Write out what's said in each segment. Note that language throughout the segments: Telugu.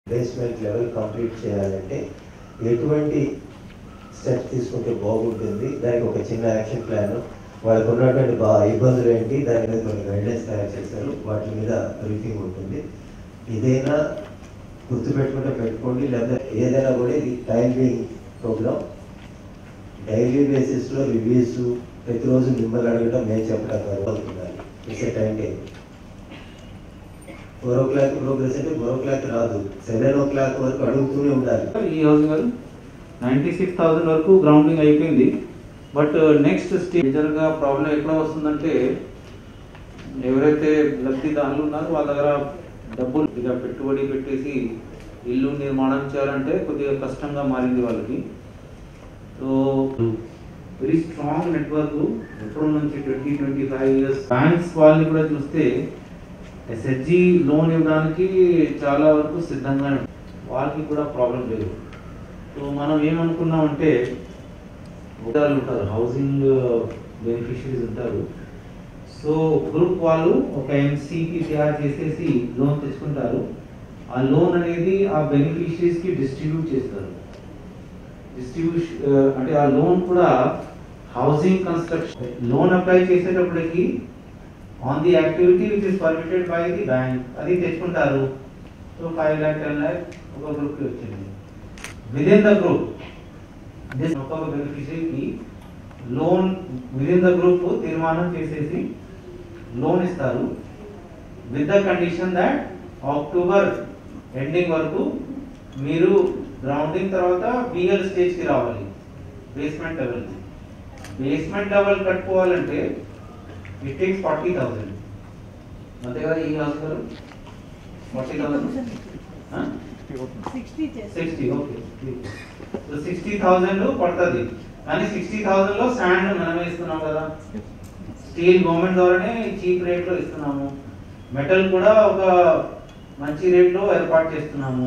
బేస్మెంట్ లెవెల్ కంప్లీట్ చేయాలంటే ఎటువంటి స్టెప్స్ తీసుకుంటే బాగుంటుంది దానికి ఒక చిన్న యాక్షన్ ప్లాన్ వాళ్ళకు ఉన్నటువంటి బా ఇబ్బందులు ఏంటి దాని మీద కొన్ని గైడ్లైన్స్ తయారు చేశారు వాటి మీద బ్రీఫింగ్ ఉంటుంది ఇదైనా గుర్తుపెట్టుకుంటే పెట్టుకోండి లేదా ఏదైనా కూడా ఇది టైం బీయింగ్ ప్రోగ్రామ్ డైలీ బేసిస్లో రివ్యూస్ ప్రతిరోజు మిమ్మల్ని అడగడం మేము చెప్పడం కాదు it's a time table four o'clock progress అంటే ఫోర్ ఓ క్లాక్ రాదు సెవెన్ ఓ క్లాక్ వరకు అడుగుతూనే ఉండాలి ఈ హౌసింగ్ గారు నైంటీ సిక్స్ థౌసండ్ వరకు గ్రౌండింగ్ అయిపోయింది బట్ నెక్స్ట్ స్టేజ్ మేజర్గా ప్రాబ్లం ఎక్కడ వస్తుందంటే ఎవరైతే లబ్ధిదారులు ఉన్నారో వాళ్ళ దగ్గర డబ్బులు ఇక పెట్టుబడి పెట్టేసి ఇల్లు నిర్మాణం చేయాలంటే కొద్దిగా కష్టంగా మారింది వాళ్ళకి సో వెరీ స్ట్రాంగ్ నెట్వర్క్ ఎప్పటి నుంచి twenty twenty five years banks వాళ్ళని కూడా చూస్తే ఎస్హెచ్జి లోన్ ఇవ్వడానికి చాలా వరకు సిద్ధంగా ఉన్నారు. వాళ్ళకి కూడా ప్రాబ్లం లేదు సో మనం ఏమనుకున్నామంటే ఉంటారు ఉంటారు హౌసింగ్ బెనిఫిషరీస్ ఉంటారు సో గ్రూప్ వాళ్ళు ఒక ఎంసీకి తయారు చేసేసి లోన్ తెచ్చుకుంటారు ఆ లోన్ అనేది ఆ బెనిఫిషరీస్ కి డిస్ట్రిబ్యూట్ చేస్తారు డిస్ట్రిబ్యూషన్ అంటే ఆ లోన్ కూడా హౌసింగ్ కన్స్ట్రక్షన్ లోన్ అప్లై చేసేటప్పటికి on the activity which is permitted by the bank అది తెచ్చుకుంటారు so five lakh ten lakh ఒక గ్రూప్ కి వచ్చింది విదిన్ ద గ్రూప్ దిస్ ఒక్కొక్క బెనిఫిషరీకి లోన్ విదిన్ ద గ్రూప్ తీర్మానం చేసేసి లోన్ ఇస్తారు with the condition that October ending వరకు మీరు గ్రౌండింగ్ తర్వాత బిఎల్ స్టేజ్ కి రావాలి బేస్మెంట్ లెవెల్ బేస్మెంట్ లెవెల్ కట్టుకోవాలంటే ఇట్ టేక్స్ ఫార్టీ థౌసండ్ అంతే కదా ఈ హౌస్ గారు ఫార్టీ థౌసండ్ సిక్స్టీ చేసి sixty okay so sixty thousand పడుతుంది కానీ సిక్స్టీ థౌసండ్ లో శాండ్ మనమే ఇస్తున్నాం కదా స్టీల్ గవర్నమెంట్ ద్వారానే చీప్ రేట్ లో ఇస్తున్నాము మెటల్ కూడా ఒక మంచి రేట్ లో ఏర్పాటు చేస్తున్నాము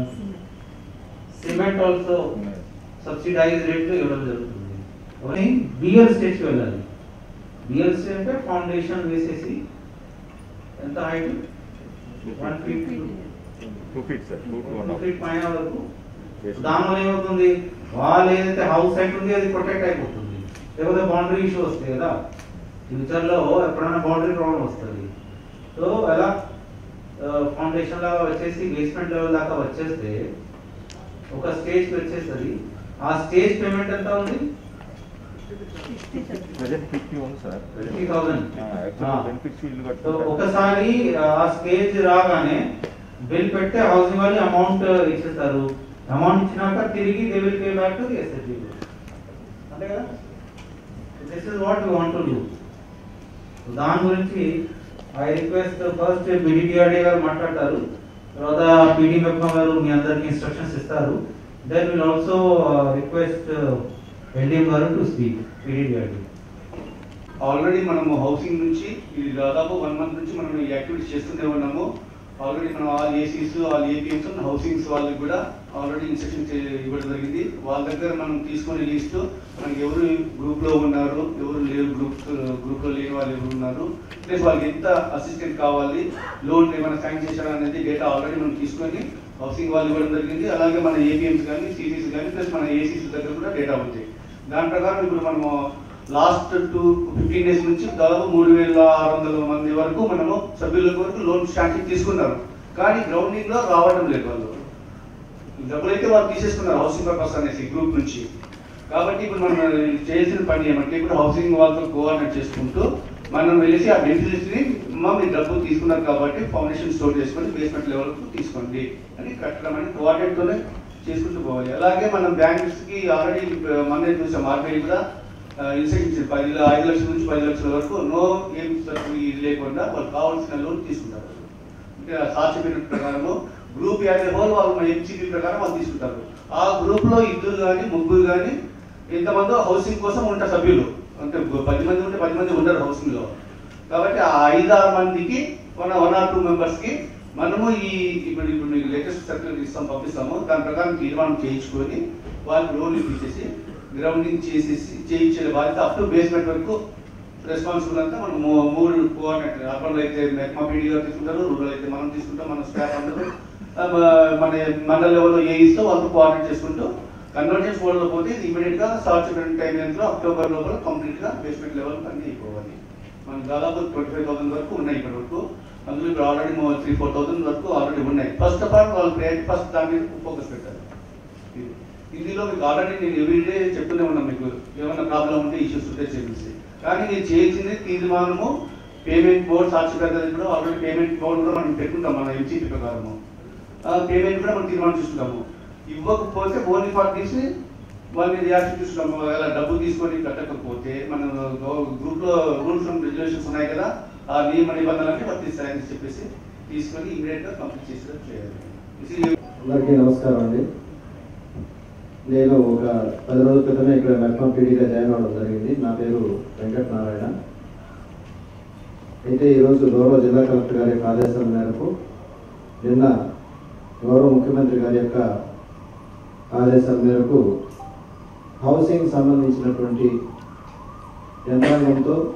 సిమెంట్ ఆల్సో సబ్సిడైజ్ రేట్ లో ఇవ్వడం జరుగుతుంది కానీ బిఎల్ స్టేజ్ కి వెళ్ళాలి బిఎల్ స్టేజ్ అంటే ఫౌండేషన్ వేసేసి ఎంత height one feet two feet sir two two two and feet పైన వరకు దానివల్ల ఏమవుతుంది వాళ్ళు ఏదైతే హౌస్ సైట్ ఉంది అది ప్రొటెక్ట్ అయిపోతుంది లేకపోతే బౌండరీ ఇష్యూ వస్తాయి కదా ఫ్యూచర్ లో ఎప్పుడైనా బౌండరీ ప్రాబ్లం వస్తుంది సో అలా ఫౌండేషన్ లాగా వచ్చేసి బేస్మెంట్ లెవెల్ దాకా వచ్చేస్తే ఒక స్టేజ్ వచ్చేస్తుంది ఆ స్టేజ్ పేమెంట్ ఎంత ఉంది సిక్స్టీ ప్రజెంట్ ఫిఫ్టీ ఉంది sir fifty thousand actual benefits ఇల్లు సో కట్టుకుంటారు ఒకసారి ఆ స్టేజ్ రాగానే బిల్ పెడితే హౌసింగ్ వాళ్ళు అమౌంట్ ఇచ్చేస్తారు అమౌంట్ ఇచ్చినాక తిరిగి they will pay back to the SSG అంతే కదా this is what you want to do దాని గురించి ఐ రిక్వెస్ట్ ఫస్ట్ బీడీఆర్డీ గారు మాట్లాడతారు తర్వాత పీడీ మెప్ప గారు మీ అందరికి ఇన్స్ట్రక్షన్స్ ఇస్తారు then will also request LDM garu to speak PDRD already మనము హౌసింగ్ నుంచి ఇది దాదాపు వన్ మంత్ నుంచి మనం ఈ యాక్టివిటీస్ చేస్తూనే ఉన్నాము ఆల్రెడీ మనం all ACs all APMs housings వాళ్ళకి కూడా ఆల్రెడీ ఇన్స్ట్రక్షన్ ఇవ్వడం జరిగింది వాళ్ళ దగ్గర మనం తీసుకునే లిస్టు మనకి ఎవరు గ్రూప్ లో ఉన్నారు ఎవరు లేరు గ్రూప్ గ్రూప్ లో లేని వాళ్ళు ఎవరు ఉన్నారు ప్లస్ వాళ్ళకి ఎంత అసిస్టెంట్ కావాలి లోన్ ఏమైనా సైన్ చేశారా అనేది డేటా ఆల్రెడీ మనం తీసుకొని హౌసింగ్ వాళ్ళు ఇవ్వడం జరిగింది అలాగే మన ఏపీఎంస్ కానీ సిటీస్ కానీ ప్లస్ మన ఏసీస్ దగ్గర కూడా డేటా ఉంది దాని ప్రకారం ఇప్పుడు మనము లాస్ట్ టూ ఫిఫ్టీన్ డేస్ నుంచి దాదాపు మూడు వేల ఆరు వందల మంది వరకు మనము సభ్యుల వరకు లోన్ స్టార్టింగ్ తీసుకున్నారు కానీ గ్రౌండింగ్ లో రావడం లేదు వాళ్ళు డబ్బులైతే వాళ్ళు తీసేసుకున్నారు హౌసింగ్ పర్పస్ అనేసి గ్రూప్ నుంచి కాబట్టి ఇప్పుడు మనం చేసిన పని ఏమంటే ఇప్పుడు హౌసింగ్ వాళ్ళతో కోఆర్డినేట్ చేసుకుంటూ మనం వెళ్ళేసి ఆ బెనిఫిట్స్ ని అమ్మా మీరు డబ్బులు తీసుకున్నారు కాబట్టి ఫౌండేషన్ స్టోర్ చేసుకొని బేస్మెంట్ లెవెల్ తీసుకోండి అని కట్టడం అని కోఆర్డినేట్ తోనే చేసుకుంటూ పోవాలి అలాగే మనం బ్యాంక్స్ కి ఆల్రెడీ మొన్నే చూసాం ఆర్బీఐ కూడా ఇన్సెక్షన్ పది ఐదు లక్షల నుంచి పది లక్షల వరకు నో ఏం ఇది లేకుండా వాళ్ళు కావాల్సిన లోన్ తీసుకుంటారు అంటే ఆ సార్ చెప్పిన ప్రకారము గ్రూప్ యాభై హోల్ వాళ్ళు మన ఎంసీపీ ప్రకారం వాళ్ళు తీసుకుంటారు ఆ గ్రూప్ లో ఇద్దరు కానీ ముగ్గురు కానీ ఎంతమందో హౌసింగ్ కోసం ఉంటారు సభ్యులు అంటే పది మంది ఉంటే పది మంది ఉండరు హౌసింగ్ లో కాబట్టి ఆ ఐదు ఆరు మందికి one one or two members కి మనము ఈ ఇప్పుడు ఇప్పుడు మీకు లేటెస్ట్ సర్కిల్ ఇస్తాం పంపిస్తాము దాని ప్రకారం తీర్మానం చేయించుకొని వాళ్ళకి లోన్ ఇప్పించేసి గ్రౌండింగ్ చేసేసి చేయించే బాధ్యత అప్ టు బేస్మెంట్ వరకు రెస్పాన్సిబుల్ అంతా మనం మూ- మూడు కోఆర్డినేటర్ అర్బన్ అయితే మెక్మా పీడీ గారు తీసుకుంటారు రూరల్ అయితే మనం తీసుకుంటాం మన స్టాఫ్ అందరూ ఆ, మ- మన మండల లెవెల్లో ఏ ఇస్తో వాళ్ళతో కోఆర్డినేట్ చేసుకుంటూ కన్వర్జెన్స్ మోడ్లో పోతే ఇది ఇమీడియట్గా స్టార్ట్ చేయడం టైం ఎంతో అక్టోబర్ లోపల కంప్లీట్గా బేస్మెంట్ లెవెల్ అన్ని అయిపోవాలి మనకి దాదాపు ట్వంటీ ఫైవ్ థౌసండ్ వరకు ఉన్నాయి ఇప్పటి వరకు అందులో ఇప్పుడు ఆల్రెడీ త్రీ ఫోర్ థౌసండ్ వరకు ఆల్రెడీ ఉన్నాయి ఫస్ట్ ఆఫ్ ఆల్ వాళ్ళు ప్రయారిటీ ఫస్ట్ దాని మీద ఫోకస్ పెట్టారు ఇది. ఇందులో మీకు ఆల్రెడీ నేను ఎవ్రీడే చెప్తూనే ఉన్నాను మీకు ఏమైనా ప్రాబ్లం ఉంటే ఇష్యూస్ ఉంటే చెప్పేసి కానీ నేను చేయాల్సింది తీర్మానము పేమెంట్ బోర్డ్ సాక్షి పెద్దది కూడా ఆల్రెడీ పేమెంట్ బోర్డు కూడా మనం పెట్టుకుంటాం మన ఎంసీపీ ప్రకారము పేమెంట్ కూడా మనం తీర్మానం చూసుకుంటాము ఇవ్వకపోతే ఓన్లీ ఫర్ తీసి వాళ్ళ మీద యాక్షన్ తీసుకుంటాము ఒకవేళ డబ్బు తీసుకొని కట్టకపోతే మన గ్రూప్ లో రూల్స్ అండ్ రెగ్యులేషన్స్ ఉన్నాయి కదా ఆ నియమ నిబంధనలన్నీ వర్తిస్తాయని చెప్పేసి తీసుకొని ఇమీడియట్ గా కంప్లీట్ చేసేటట్టు చేయాలి ఇది అందరికీ నమస్కారం అండి నేను ఒక పది రోజుల క్రితమే ఇక్కడ మెట్మా పీడీగా జాయిన్ అవ్వడం జరిగింది నా పేరు వెంకట నారాయణ అయితే ఈరోజు గౌరవ జిల్లా కలెక్టర్ గారి యొక్క ఆదేశాల మేరకు నిన్న గౌరవ ముఖ్యమంత్రి గారి యొక్క ఆదేశాల మేరకు హౌసింగ్ సంబంధించినటువంటి యంత్రాంగంతో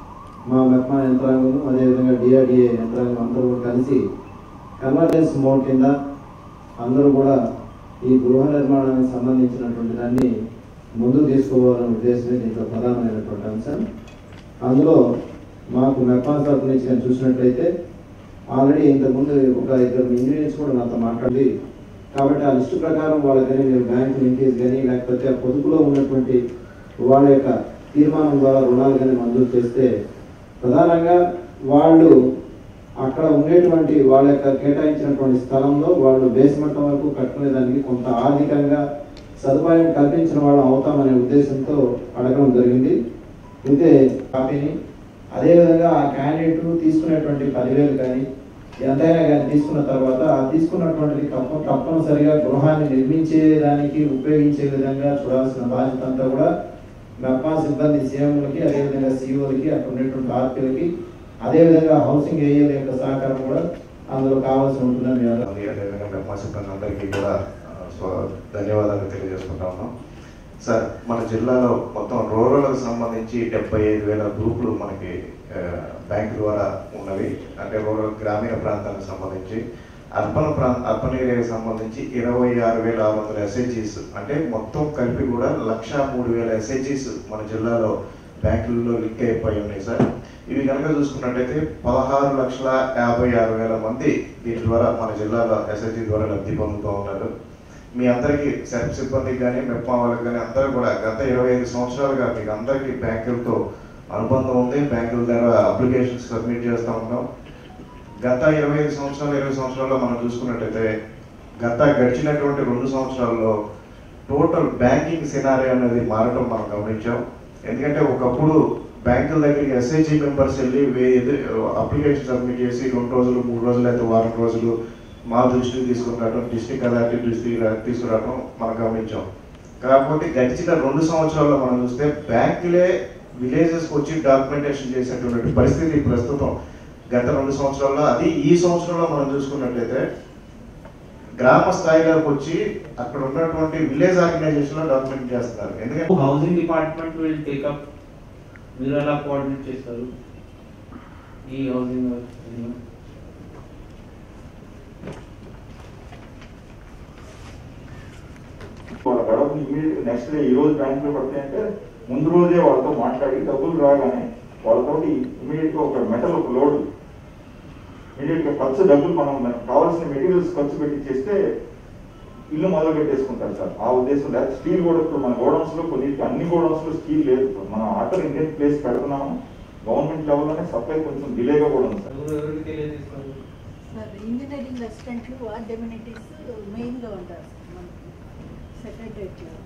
మా మెప్మా యంత్రాంగము అదేవిధంగా డిఆర్డిఏ యంత్రాంగం అందరూ కూడా కలిసి కన్వర్జెన్స్ మోడ్ కింద అందరూ కూడా ఈ గృహ నిర్మాణానికి సంబంధించినటువంటి దాన్ని ముందుకు తీసుకోవాలనే ఉద్దేశమే దీంట్లో ప్రధానమైనటువంటి అంశం అందులో మాకు మెప్మా తరపు నుంచి నేను చూసినట్లయితే ఆల్రెడీ ఇంతకుముందు ఒక ఇద్దరు ఇంజనీర్స్ కూడా నాతో మాట్లాడి కాబట్టి ఆ లిస్టు ప్రకారం వాళ్ళకని మీరు బ్యాంకు లింకేజ్ కానీ లేకపోతే ఆ పొదుపులో ఉన్నటువంటి వాళ్ళ యొక్క తీర్మానం ద్వారా రుణాలు కానీ మంజూరు చేస్తే ప్రధానంగా వాళ్ళు అక్కడ ఉండేటువంటి వాళ్ళ యొక్క కేటాయించినటువంటి స్థలంలో వాళ్ళు బేస్మెంట్ వరకు కట్టుకునేదానికి కొంత ఆర్థికంగా సదుపాయం కల్పించిన వాళ్ళం అవుతామనే ఉద్దేశంతో అడగడం జరిగింది అయితే కాపీని అదేవిధంగా ఆ క్యాండిడేట్ తీసుకునేటువంటి పదివేలు కానీ ఎంతైనా కానీ తీసుకున్న తర్వాత ఆ తీసుకున్నటువంటిది తప్ప తప్పనిసరిగా గృహాన్ని నిర్మించేదానికి ఉపయోగించే విధంగా చూడాల్సిన బాధ్యత అంతా కూడా మెప్పా సిబ్బంది సీఎంలకి అదేవిధంగా సిఇఓలకి అక్కడ ఉండేటువంటి ఆర్పీలకి అదేవిధంగా హౌసింగ్ ఏరియాల యొక్క సహకారం కూడా అందులో కావాల్సి ఉంటుందని మేము ఉంది. అదేవిధంగా బ్రహ్మ సిబ్బంది అందరికీ కూడా ఆ, స్వ- ధన్యవాదాలు తెలియజేసుకుంటా ఉన్నాం సార్ మన జిల్లాలో మొత్తం రూరల్కి సంబంధించి డెబ్బై ఐదు వేల గ్రూపులు మనకి ఆ, బ్యాంకు ద్వారా ఉన్నవి అంటే రూరల్ గ్రామీణ ప్రాంతానికి సంబంధించి అర్బన్ ప్రాంత అర్బన్ ఏరియాకి సంబంధించి ఇరవై ఆరు వేల ఆరు వందల ఎస్హెచ్జీస్ అంటే మొత్తం కలిపి కూడా లక్ష మూడు వేల ఎస్హెచ్జీస్ మన జిల్లాలో బ్యాంకుల్లో లింక్ అయిపోయి ఉన్నాయి సార్ ఇవి కనుక చూసుకున్నట్టయితే పదహారు లక్షల యాభై ఆరు వేల మంది దీని ద్వారా మన జిల్లాలో ఎస్ఎస్జి ద్వారా లబ్ధి పొందుతూ ఉన్నారు మీ అందరికీ సెల్ఫ్ సిబ్బందికి కానీ మెప్పా వాళ్ళకి కానీ అందరూ కూడా గత ఇరవై ఐదు సంవత్సరాలుగా మీకు అందరికీ బ్యాంకులతో అనుబంధం ఉంది బ్యాంకుల ద్వారా అప్లికేషన్స్ సబ్మిట్ చేస్తూ ఉన్నాం గత ఇరవై ఐదు సంవత్సరాలు ఇరవై సంవత్సరాల్లో మనం చూసుకున్నట్టయితే గత గడిచినటువంటి రెండు సంవత్సరాల్లో టోటల్ బ్యాంకింగ్ సినారీ అనేది మారటం మనం గమనించాం ఎందుకంటే ఒకప్పుడు బ్యాంకుల దగ్గరికి ఎస్ఐజీ మెంబర్స్ వెళ్ళి అప్లికేషన్ సబ్మిట్ చేసి రెండు రోజులు మూడు రోజులు అయితే వారం రోజులు మా దృష్టికి తీసుకురావడం డిస్ట్రిక్ట్ అథారిటీ దృష్టికి తీసుకురావడం మనం గమనించాం కాకపోతే గడిచిన రెండు సంవత్సరాల్లో మనం చూస్తే బ్యాంకులే విలేజెస్కి వచ్చి డాక్యుమెంటేషన్ చేసేటువంటి పరిస్థితి ప్రస్తుతం గత రెండు సంవత్సరాల్లో అది ఈ సంవత్సరంలో మనం చూసుకున్నట్లయితే గ్రామ స్థాయిలోకి వచ్చి అక్కడ ఉన్నటువంటి విలేజ్ ఆర్గనైజేషన్ లో డాక్యుమెంట్ చేస్తున్నారు ఎందుకంటే హౌసింగ్ డిపార్ట్మెంట్ విల్ టేకప్ మీరు ఎలా కోఆర్డినేట్ చేస్తారు ఈ హౌసింగ్ వాళ్ళ గడపని ఇమీడియట్ నెక్స్ట్ డే ఈ రోజు బ్యాంక్ లో పడతాయంటే ముందు రోజే వాళ్ళతో మాట్లాడి డబ్బులు రాగానే వాళ్ళతోటి ఇమీడియట్ గా ఒక మెటల్ ఒక లోడ్ ఇమీడియట్ గా ఖర్చు డబ్బులు మనం మనకు కావాల్సిన మెటీరియల్స్ ఖర్చు పెట్టి చేస్తే ఇల్లు మొదలు పెట్టేసుకుంటారు సార్ ఆ ఉద్దేశం లేదు స్టీల్ కూడా ఇప్పుడు మన గోడౌన్స్ లో కొన్ని అన్ని గోడౌన్స్ లో స్టీల్ లేదు ఇప్పుడు మనం ఆర్డర్ ఇండియన్ ప్లేస్ పెడుతున్నాము గవర్నమెంట్ లెవెల్లోనే సప్లై కొంచెం డిలేగా కూడా ఉంది సార్ ఎవరు ఎవరికి తెలియజేస్తారు సార్ ఇంజనీరింగ్ అసిస్టెంట్లు వార్డ్ ఎమ్యూనిటీస్ మెయిన్గా ఉంటారు సార్ మనకి సెక్రటరేట్లో